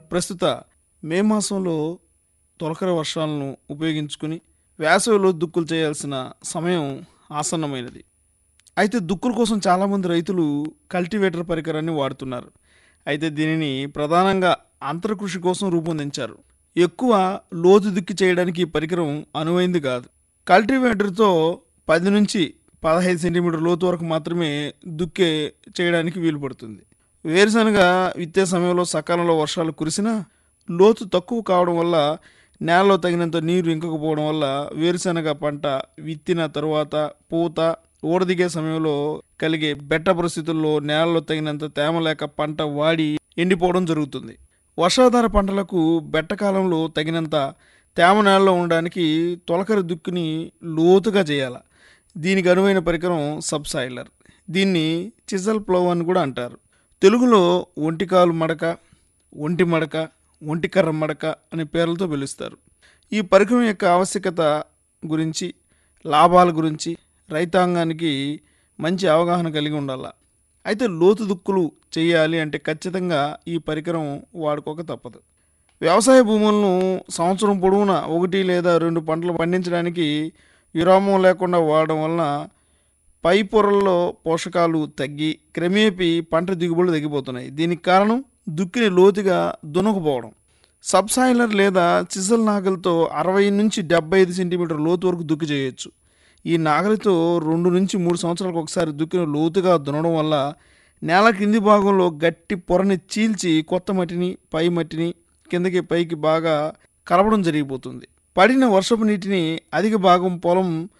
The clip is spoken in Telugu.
ప్రస్తుత మే మాసంలో తొలకరి వర్షాలను ఉపయోగించుకుని వేసవిలో దుక్కులు చేయాల్సిన సమయం ఆసన్నమైనది అయితే దుక్కుల కోసం చాలామంది రైతులు కల్టివేటర్ పరికరాన్ని వాడుతున్నారు అయితే దీనిని ప్రధానంగా అంతర్కృషి కోసం రూపొందించారు ఎక్కువ లోతు దుక్కి చేయడానికి ఈ పరికరం అనువైంది కాదు కల్టివేటర్తో పది నుంచి పదహైదు సెంటీమీటర్ లోతు వరకు మాత్రమే దుక్కే చేయడానికి వీలు పడుతుంది వేరుశనగ విత్తే సమయంలో సకాలంలో వర్షాలు కురిసినా లోతు తక్కువ కావడం వల్ల నేలలో తగినంత నీరు ఇంకకపోవడం వల్ల వేరుశనగ పంట విత్తిన తరువాత పూత ఊడదిగే సమయంలో కలిగే బెట్ట పరిస్థితుల్లో నేలలో తగినంత తేమ లేక పంట వాడి ఎండిపోవడం జరుగుతుంది వర్షాధార పంటలకు బెట్టకాలంలో తగినంత తేమ నేలలో ఉండడానికి తొలకరి దుక్కుని లోతుగా చేయాలి దీనికి అనువైన పరికరం సబ్సాయిలర్ దీన్ని చిజల్ ప్లవ్ అని కూడా అంటారు తెలుగులో ఒంటికాలు మడక ఒంటి మడక ఒంటికర్ర మడక అనే పేర్లతో పిలుస్తారు ఈ పరికరం యొక్క ఆవశ్యకత గురించి లాభాల గురించి రైతాంగానికి మంచి అవగాహన కలిగి ఉండాలి అయితే లోతు దుక్కులు చేయాలి అంటే ఖచ్చితంగా ఈ పరికరం వాడుకోక తప్పదు వ్యవసాయ భూములను సంవత్సరం పొడవునా ఒకటి లేదా రెండు పంటలు పండించడానికి విరామం లేకుండా వాడడం వలన పై పొరల్లో పోషకాలు తగ్గి క్రమేపీ పంట దిగుబడులు తగ్గిపోతున్నాయి దీనికి కారణం దుక్కిని లోతుగా దునకపోవడం సబ్సాయిలర్ లేదా చిజల్ నాగలితో అరవై నుంచి డెబ్బై ఐదు సెంటీమీటర్ లోతు వరకు దుక్కి చేయొచ్చు ఈ నాగలితో రెండు నుంచి మూడు సంవత్సరాలకు ఒకసారి దుక్కిని లోతుగా దునడం వల్ల నేల కింది భాగంలో గట్టి పొరని చీల్చి కొత్త మట్టిని పై మట్టిని కిందకి పైకి బాగా కలపడం జరిగిపోతుంది పడిన వర్షపు నీటిని అధిక భాగం పొలం